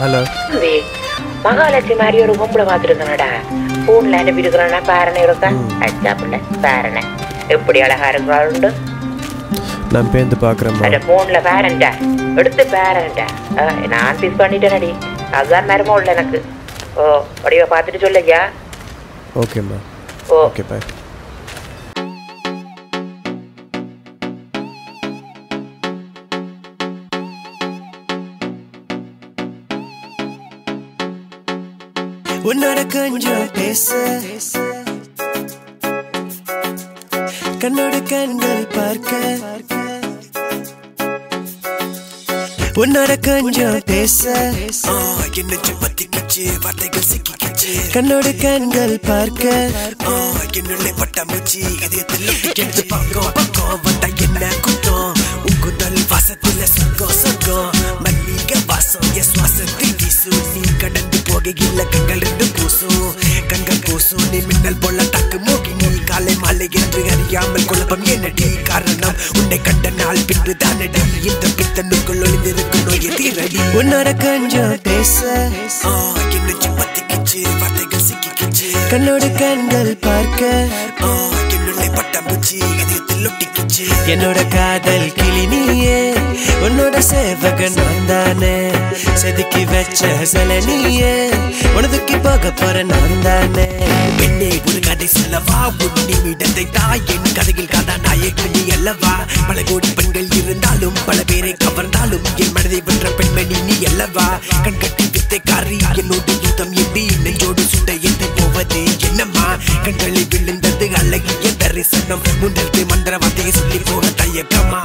hello தம்பி மகாலட்சுமி மாதிரி ஒரு பொம்பளை பார்த்துருக்கனடா ஃபோனில் அனுப்பியிருக்கிறேன்னா பேரனை இருக்கா அச்சா பிள்ளை பேரனை எப்படி அழகா இருக்கிறாருண்டு நான் பேந்து பார்க்குறேம்மா அந்த ஃபோனில் பேரன்டா எடுத்து பேரன்டா நான் மிஸ் பண்ணிட்டேனடி அதுதான் மரமும் இல்லை எனக்கு ஓ வடிவ பார்த்துட்டு சொல்லையா ஓகேம்மா ஓ ஓகே பாய் உன்னோட கொஞ்சம் பேச கண்ணோட கண்கள் பார்க்க உன்னோட கொஞ்சம் பேச என்ன சுமத்தி கச்சு வார்த்தைகள் சிக்கிக்கிச்சு கண்ணோட கண்கள் பார்க்க என்னுள்ளே பட்டாம்பூச்சி இதயத்தில் ஒட்டிக்கிட்டு பக்கம் பக்கம் வந்தா என்ன குத்தம் உங்குதல் வாசத்துல சொர்க்கம் சொர்க்கம் மல்லிகை வாசம் என் சுவாசத்தில் வீசும் நீ கடந்து போகையில் கண்கள் ரெண்டு பூசும் கண்கள் பூசும் நீ மின்னல் போல தாக்கு மோகி நீ காலை மாலை என்று அறியாமல் குழப்பம் என்னடி காரணம் உன்னை கண்ட நாள் பின்பு தானடி இந்த பித்தனுக்குள் ஒளிந்திருக்கும் நோயை தீரடி உன்னோட கொஞ்சம் பேச ஆ, என்ன சுமத்தி கிச்சு வார்த்தைகள் சிக்கிக்கிச்சு கண்ணோட கண்கள் பார்க்க ஆ, என்னுள்ளே பட்டாம்பூச்சி இதயத்தில் ஒட்டிக்கிச்சு என்னோட காதல் கிளி நீயே உன்னோட சேவகன் நான் தானே செதுக்கி வச்ச சில நீயே உனதுக்கி போக போற நான் தானே பெண்ணே ஒரு கதை சொல்லவா உன் நிமிடத்தை தாய் என் கதையில் கதாநாயகன் நீ அல்லவா பல கோடி பெண்கள் இருந்தாலும் பல பேரை கவர்ந்தாலும் என் மனதை வென்ற பெண்மணி நீ அல்லவா கண் கட்டி வித்தை காரி என்னோடு யுத்தம் எம்பி நெஞ்சோடு சுட்ட எந்தி போவது என்னம்மா கண்களில் விழுந்தது அழகிய தரிசனம் முன்னெடுத்து மந்திரவார்த்தையை சொல்லி போக தயக்கமா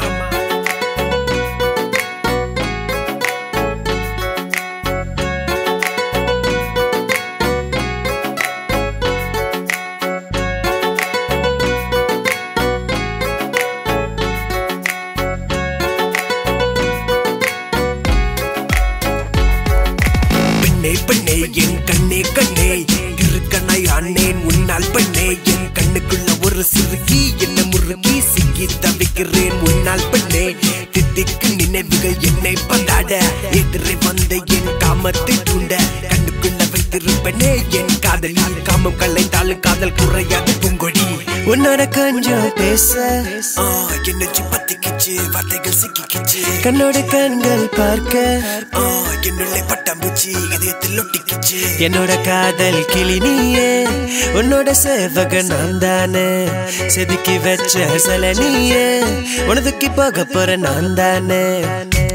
பெண்ணே பெண்ணே என் கண்ணே கண்ணே இருக்கனாய் ஆனேன் உன்னால் பெண்ணே என் கண்ணுக்குள்ள ஒரு சிறுகி என்ன முறுக்கி சிக்கி தவிக்கிறேன் உன்னால் பெண்ணே தித்திக்கு நினைவுகள் என்னை பந்தாட எதிரே வந்த என் காமத்தை தூண்ட கண்ணுக்குள்ள வைத்திருப்பனே என் காதலி காமம் கலைந்தாலும் காதல் குறையாது பூங்கொடி உன்னோட கொஞ்சம் பேச ஆ, என்ன சுப்பத்திக்கிச்சு வார்த்தைகள் சிக்கிக்கிச்சு கண்ணோட கண்கள் பார்க்க ஆ, என்னுள்ளே பட்டாம்பூச்சி இதயத்தில் ஒட்டிக்கிச்சு என்னோட காதல் கிளி நீயே உன்னோட சேவகன் நான் தானே செதுக்கி வச்ச சில நீயே உனதுக்கி போக போற நான் தானே